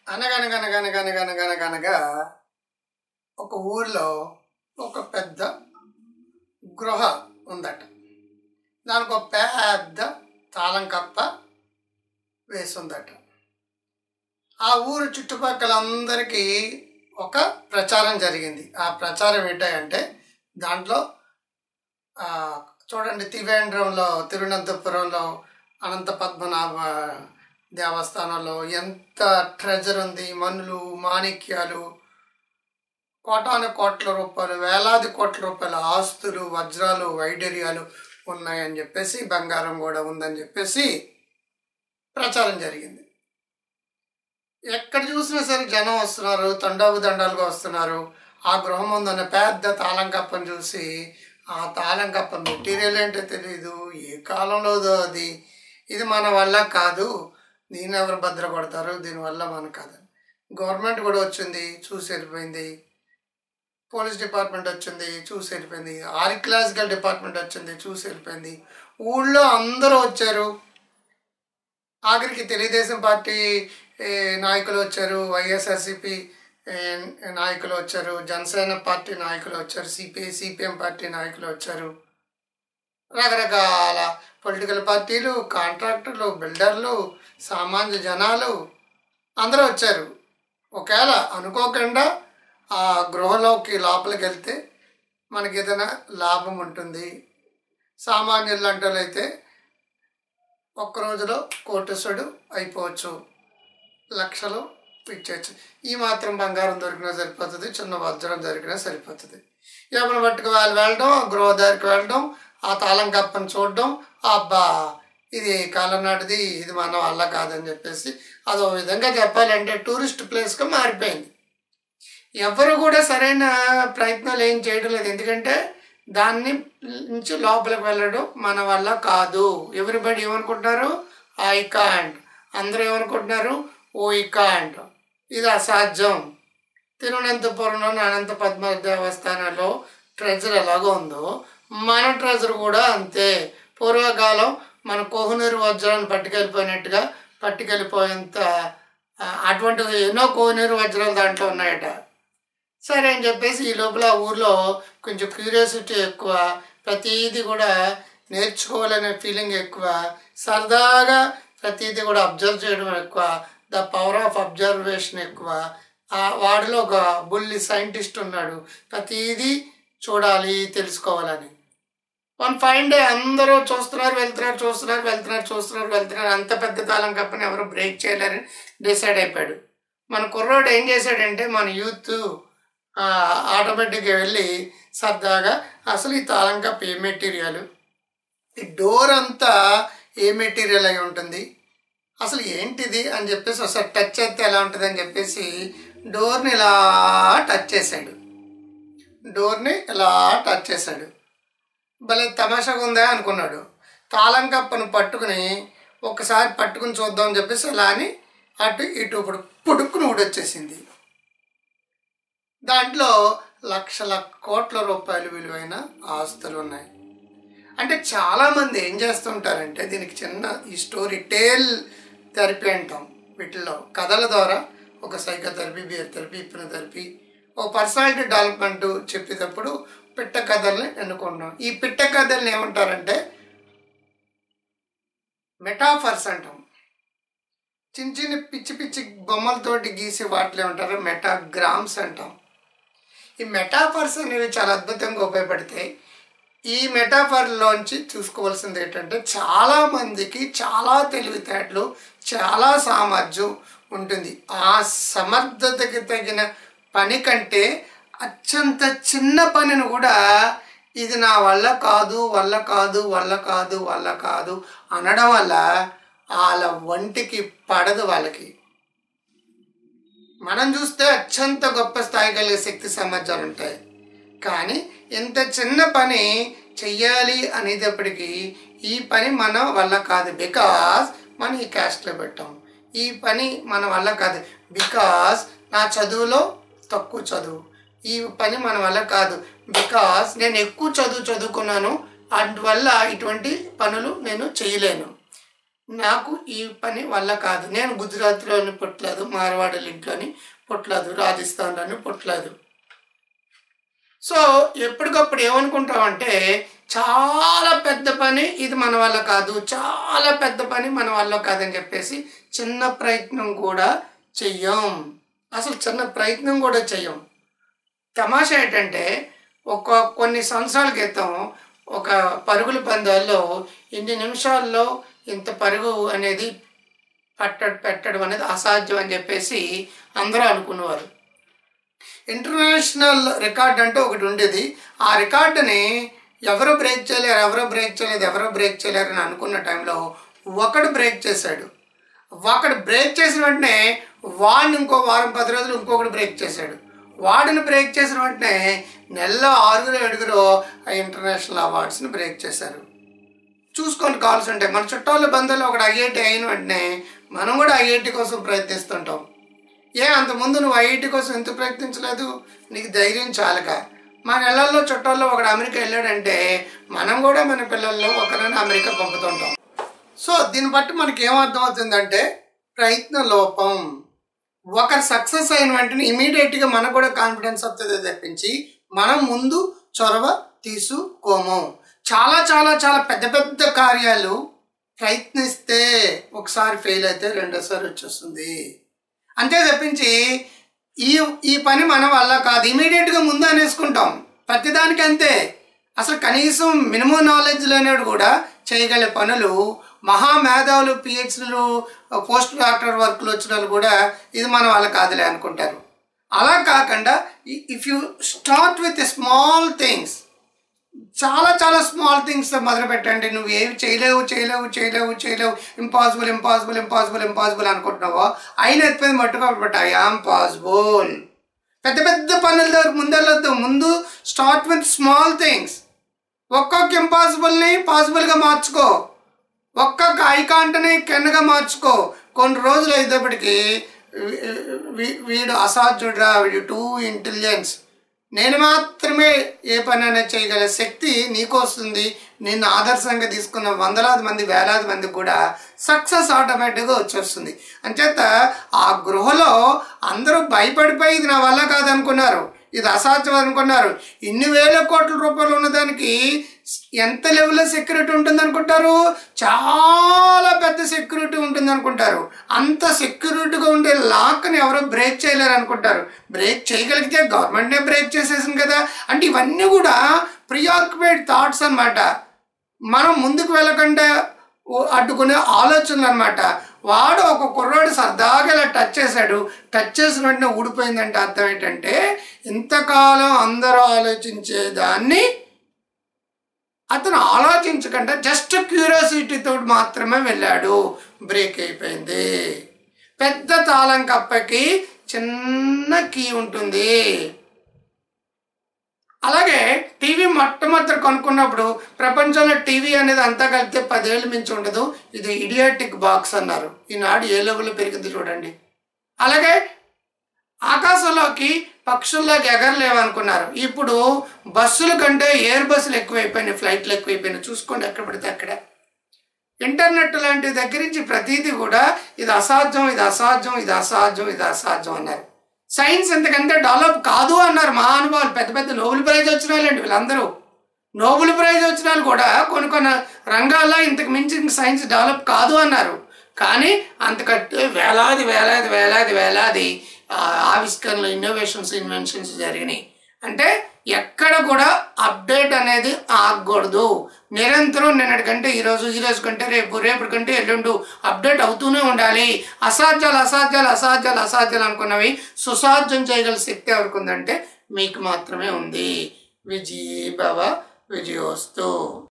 అనగనగనగనగనగనగనగా ఒక ఊర్లో ఒక పెద్ద గృహ ఉందట దానికి ఒక పెద్ద తాళం కప్ప వేసుందట ఆ ఊరు చుట్టుపక్కల అందరికీ ఒక ప్రచారం జరిగింది ఆ ప్రచారం ఏంటంటే దాంట్లో ఆ, చూడండి త్రివేంద్రంలో తిరువనంతపురంలో అనంత పద్మనాభ దేవస్థానంలో ఎంత ట్రెజర్ ఉంది మనులు మాణిక్యాలు కోటాను కోట్ల రూపాయలు వేలాది కోట్ల రూపాయల ఆస్తులు వజ్రాలు వైడర్యాలు ఉన్నాయని చెప్పేసి బంగారం కూడా ఉందని చెప్పేసి ప్రచారం జరిగింది ఎక్కడ చూసినా సరే జనం వస్తున్నారు తండాపు దండాలుగా వస్తున్నారు ఆ గృహం ముందున్న పెద్ద తాళం కప్పని చూసి ఆ తాళం కప్ప మెటీరియల్ ఏంటో తెలియదు ఏ కాలంలోదో అది ఇది మన వల్ల కాదు దీన్ని ఎవరు భద్రపడతారు దీనివల్ల మన కాదు గవర్నమెంట్ కూడా వచ్చింది చూసి వెళ్ళిపోయింది పోలీస్ డిపార్ట్మెంట్ వచ్చింది చూసి వెళ్ళిపోయింది ఆర్కిలాజికల్ డిపార్ట్మెంట్ వచ్చింది చూసి వెళ్ళిపోయింది ఊళ్ళో అందరూ వచ్చారు ఆఖరికి తెలుగుదేశం పార్టీ ఏ, నాయకులు వచ్చారు వైఎస్ఆర్సిపి నాయకులు వచ్చారు జనసేన పార్టీ నాయకులు వచ్చారు సిపిఐ సిపిఎం పార్టీ నాయకులు వచ్చారు రకరకాల పొలిటికల్ పార్టీలు కాంట్రాక్టర్లు బిల్డర్లు సామాన్య జనాలు అందరూ వచ్చారు ఒకవేళ అనుకోకుండా ఆ గృహలోకి లోపలికి వెళ్తే మనకి ఏదైనా లాభం ఉంటుంది సామాన్యులు అంటే అయితే ఒక్క రోజులో కోటేశ్వరుడు అయిపోవచ్చు లక్షలు ఇచ్చేయచ్చు ఈ మాత్రం బంగారం దొరికినా సరిపోతుంది చిన్న వజ్రం దొరికినా సరిపోతుంది ఎవరిని పట్టుకు వాళ్ళు వెళ్ళడం ఆ గృహ దగ్గరికి వెళ్ళడం ఆ తాళం కప్పని చూడడం అబ్బా ఇది ఈ కాలం నాటిది ఇది మన వల్ల కాదని చెప్పేసి అదో విధంగా చెప్పాలంటే టూరిస్ట్ ప్లేస్గా మారిపోయింది ఎవరు కూడా సరైన ప్రయత్నాలు ఏం చేయడం లేదు ఎందుకంటే దాన్ని నుంచి లోపలికి వెళ్ళడం మన వల్ల కాదు ఎవరిబడి ఏమనుకుంటున్నారు ఐ కాంట్ అందరూ ఏమనుకుంటున్నారు ఓ ఈ కాంట్ ఇది అసాధ్యం తిరువనంతపురంలోని అనంత పద్మ దేవస్థానంలో ట్రెజర్ ఎలాగో ఉందో మన ట్రెజర్ కూడా అంతే పూర్వకాలం మన కోహనూరు వజ్రాన్ని పట్టుకెళ్ళిపోయినట్టుగా పట్టుకెళ్ళిపోయేంత ఆ, అటువంటివి ఎన్నో కోహనూరు వజ్రాలు దాంట్లో ఉన్నాయట సరే అని చెప్పేసి ఈ లోపల ఆ ఊర్లో కొంచెం క్యూరియాసిటీ ఎక్కువ ప్రతిదీ కూడా నేర్చుకోవాలనే ఫీలింగ్ ఎక్కువ సరదాగా ప్రతిదీ కూడా అబ్జర్వ్ చేయడం ఎక్కువ ద పవర్ ఆఫ్ అబ్జర్వేషన్ ఎక్కువ ఆ వాడిలో ఒక బుల్లి సైంటిస్ట్ ఉన్నాడు ప్రతిదీ చూడాలి తెలుసుకోవాలని వన్ ఫైన్ డే అందరూ చూస్తున్నారు వెళ్తున్నారు చూస్తున్నారు వెళ్తున్నారు చూస్తున్నారు వెళ్తున్నారు అంత పెద్ద తాళం కప్పని ఎవరు బ్రేక్ చేయలేరని డిసైడ్ అయిపోయాడు మన కుర్రోడు ఏం చేశాడంటే మన యూత్ ఆటోమేటిక్గా వెళ్ళి సరదాగా అసలు ఈ తాళం కప్ప ఏ మెటీరియల్ ఈ డోర్ అంతా ఏ మెటీరియల్ అయి ఉంటుంది అసలు ఏంటిది అని చెప్పేసి ఒకసారి టచ్ చేస్తే ఎలా ఉంటుంది అని చెప్పేసి డోర్ని ఇలా టచ్ చేశాడు డోర్ని ఇలా టచ్ చేశాడు భలే తమాషాగా ఉందా అనుకున్నాడు తాళం కప్పను పట్టుకుని ఒకసారి పట్టుకుని చూద్దాం అని చెప్పేసి అలా అని అటు ఇటు ఇప్పుడు పుడుక్కుని ఊడొచ్చేసింది దాంట్లో లక్షల కోట్ల రూపాయలు విలువైన ఆస్తులు ఉన్నాయి అంటే చాలామంది ఏం చేస్తుంటారంటే దీనికి చిన్న ఈ స్టోరీ టేల్ థెరపీ అంటాం వీటిల్లో కథల ద్వారా ఒక సైకోథెరపీ బియర్ థెరపీ ఇప్పిన థెరపీ ఓ పర్సనాలిటీ డెవలప్మెంట్ చెప్పేటప్పుడు పిట్ట కథల్ని ఎన్నుకుంటాం ఈ పిట్ట కథల్ని ఏమంటారంటే మెటాఫర్స్ అంటాం చిన్న చిన్న పిచ్చి పిచ్చి బొమ్మలతోటి గీసి వాటిలో ఉంటారు మెటాగ్రామ్స్ అంటాం ఈ మెటాఫర్స్ అనేవి చాలా అద్భుతంగా ఉపయోగపడతాయి ఈ మెటాఫర్లోంచి చూసుకోవాల్సింది ఏంటంటే చాలా మందికి చాలా తెలివితేటలు చాలా సామర్థ్యం ఉంటుంది ఆ సమర్థతకి తగిన పని కంటే అత్యంత చిన్న పనిని కూడా ఇది నా వల్ల కాదు వల్ల కాదు వల్ల కాదు వల్ల కాదు అనడం వల్ల వాళ్ళ వంటికి పడదు వాళ్ళకి మనం చూస్తే అత్యంత గొప్ప స్థాయి కలిగే శక్తి సామర్థ్యాలు ఉంటాయి కానీ ఇంత చిన్న పని చెయ్యాలి అనేటప్పటికీ ఈ పని మన వల్ల కాదు బికాస్ మనం ఈ క్యాస్ట్లో పెట్టాం ఈ పని మన వల్ల కాదు బికాస్ నా చదువులో తక్కువ చదువు ఈ పని మన వల్ల కాదు బికాస్ నేను ఎక్కువ చదువు చదువుకున్నాను అందువల్ల ఇటువంటి పనులు నేను చేయలేను నాకు ఈ పని వల్ల కాదు నేను గుజరాత్లోని పుట్టలేదు మార్వాడి ఇంట్లోని పుట్టలేదు రాజస్థాన్లోని పుట్టలేదు సో ఎప్పటికప్పుడు ఏమనుకుంటామంటే చాలా పెద్ద పని ఇది మన వల్ల కాదు చాలా పెద్ద పని మన వల్ల కాదని చెప్పేసి చిన్న ప్రయత్నం కూడా చెయ్యం అసలు చిన్న ప్రయత్నం కూడా చెయ్యం తమాషా ఏంటంటే ఒక కొన్ని సంవత్సరాల క్రితం ఒక పరుగుల పందాల్లో ఇన్ని నిమిషాల్లో ఇంత పరుగు అనేది పట్ట పెట్టడం అనేది అసాధ్యం అని చెప్పేసి అందరూ అనుకునేవారు ఇంటర్నేషనల్ రికార్డ్ అంటే ఒకటి ఉండేది ఆ రికార్డుని ఎవరు బ్రేక్ చేయలేరు ఎవరో బ్రేక్ చేయలేదు ఎవరో బ్రేక్ చేయలేరు అని అనుకున్న టైంలో ఒకడు బ్రేక్ చేశాడు ఒకడు బ్రేక్ చేసిన వెంటనే వాడిని ఇంకో వారం పది రోజులు ఇంకొకటి బ్రేక్ చేశాడు వాడిని బ్రేక్ చేసిన వెంటనే నెలలో ఆరుగురు ఏడుగురు ఆ ఇంటర్నేషనల్ అవార్డ్స్ని బ్రేక్ చేశారు చూసుకొని కావాల్సి ఉంటాయి మన చుట్టాల బంధువులు ఒకటి ఐఐటి అయిన వెంటనే మనం కూడా ఐఐటి కోసం ప్రయత్నిస్తుంటాం ఏ అంతకుముందు నువ్వు ఐఐటి కోసం ఎందుకు ప్రయత్నించలేదు నీకు ధైర్యం చాలక మన నెలల్లో చుట్టాల్లో ఒకడు అమెరికా వెళ్ళాడంటే మనం కూడా మన పిల్లల్లో ఒకరిని అమెరికా పంపుతుంటాం సో దీన్ని బట్టి మనకి ఏమర్థమవుతుందంటే ప్రయత్న లోపం ఒకరు సక్సెస్ అయిన వెంటనే ఇమీడియట్గా మనకు కూడా కాన్ఫిడెన్స్ వస్తుంది తప్పించి మనం ముందు చొరవ తీసుకోము చాలా చాలా చాలా పెద్ద పెద్ద కార్యాలు ప్రయత్నిస్తే ఒకసారి ఫెయిల్ అయితే రెండోసారి వచ్చేస్తుంది అంతే తప్పించి ఈ ఈ పని మన వల్ల కాదు ఇమీడియట్గా ముందు అనేసుకుంటాం ప్రతిదానికి అంతే అసలు కనీసం మినిమం నాలెడ్జ్ లేనివాడు కూడా చేయగల పనులు మహామేధావులు పిహెచ్డీలు పోస్ట్ డాక్టర్ వర్క్లు వచ్చిన వాళ్ళు కూడా ఇది మన వల్ల కాదులే అనుకుంటారు అలా కాకుండా if you start with small things చాలా చాలా స్మాల్ థింగ్స్ మొదలు పెట్టండి నువ్వు ఏవి చేయలేవు చేయలేవు చేయలేవు చేయలేవు ఇంపాసిబుల్ ఇంపాసిబుల్ ఇంపాసిబుల్ ఇంపాసిబుల్ అనుకుంటున్నావో అయిన ఎత్తిపోయి మట్టుకోబెట్ట పెట్టాయి ఇంపాసిబుల్ పెద్ద పెద్ద పనుల దగ్గర ముందెళ్ళొద్దు ముందు స్టార్ట్ విత్ స్మాల్ థింగ్స్ ఒక్కొక్క ఇంపాసిబుల్ని పాసిబుల్గా మార్చుకో ఒక్కొక్క ఐకాంట్ని కెన్గా మార్చుకో కొన్ని రోజులు అయ్యేటప్పటికి వీ- వీడు అసాధ్యుడురా వీడు టూ ఇంటెలిజెన్స్ నేను మాత్రమే ఏ పని అనేది చేయగల శక్తి నీకు వస్తుంది నిన్ను ఆదర్శంగా తీసుకున్న వందలాది మంది వేలాది మందికి కూడా సక్సెస్ ఆటోమేటిక్గా వచ్చేస్తుంది అంచేత ఆ గృహలో అందరూ భయపడిపోయి ఇది నా వల్ల కాదనుకున్నారు ఇది అసాధ్యం అనుకున్నారు ఇన్ని వేల కోట్ల రూపాయలు ఉన్నదానికి ఎంత లెవెల్లో సెక్యూరిటీ ఉంటుంది అనుకుంటారు చాలా పెద్ద సెక్యూరిటీ ఉంటుంది అనుకుంటారు అంత సెక్యూరిటీగా ఉండే లాక్ని ఎవరో బ్రేక్ చేయలేరు అనుకుంటారు బ్రేక్ చేయగలిగితే గవర్నమెంట్నే బ్రేక్ చేసేసింది కదా అంటే ఇవన్నీ కూడా ప్రియాక్యుపైడ్ థాట్స్ అన్నమాట మనం ముందుకు వెళ్ళకుండా ఓ- అడ్డుకునే ఆలోచనలు అనమాట వాడు ఒక కుర్రాడు సరదాగా ఇలా టచ్ చేశాడు టచ్ చేసిన వెంటనే ఊడిపోయిందంటే అర్థం ఏంటంటే ఇంతకాలం అందరూ ఆలోచించే దాన్ని అతను ఆలోచించకుండా జస్ట్ క్యూరియాసిటీతో మాత్రమే వెళ్ళాడు బ్రేక్ అయిపోయింది పెద్ద తాళం కప్పకి చిన్న కీ ఉంటుంది అలాగే టీవీ మొట్టమొదటి కొనుక్కున్నప్పుడు ప్రపంచంలో టీవీ అనేది అంతా కలిపితే పదేళ్ళు మించి ఉండదు ఇది ఇడియాటిక్ బాక్స్ అన్నారు ఈనాడు ఏ లెవెల్లో పెరిగింది చూడండి అలాగే ఆకాశంలోకి పక్షుల్లోకి ఎగరలేవనుకున్నారు ఇప్పుడు బస్సుల కంటే ఎయిర్ బస్సులు ఎక్కువైపోయినాయి ఫ్లైట్లు ఎక్కువైపోయినాయి చూసుకోండి ఎక్కడ పడితే అక్కడ ఇంటర్నెట్ లాంటి దగ్గర నుంచి ప్రతిదీ కూడా ఇది అసాధ్యం ఇది అసాధ్యం ఇది అసాధ్యం ఇది అసాధ్యం అన్నారు సైన్స్ ఎంతకంటే డెవలప్ కాదు అన్నారు మహానుభావులు పెద్ద పెద్ద నోబెల్ ప్రైజ్ వచ్చిన వాళ్ళండి వీళ్ళందరూ నోబెల్ ప్రైజ్ వచ్చిన వాళ్ళు కూడా కొన్ని కొన్ని రంగాల్లో ఇంతకు మించి ఇంక సైన్స్ డెవలప్ కాదు అన్నారు కానీ అంతకంటే వేలాది వేలాది వేలాది వేలాది ఆ, ఆవిష్కరణలు ఇన్నోవేషన్స్ ఇన్వెన్షన్స్ జరిగినాయి అంటే ఎక్కడ కూడా అప్డేట్ అనేది ఆగకూడదు నిరంతరం నిన్నటి కంటే ఈరోజు ఈ రోజు కంటే రేపు రేపటి కంటే ఎల్లుండు అప్డేట్ అవుతూనే ఉండాలి అసాధ్యాలు అసాధ్యాలు అసాధ్యాలు అసాధ్యాలు అనుకున్నవి సుసాధ్యం చేయగల శక్తి ఎవరికి ఉందంటే మీకు మాత్రమే ఉంది విజయీ భవ విజయోస్తు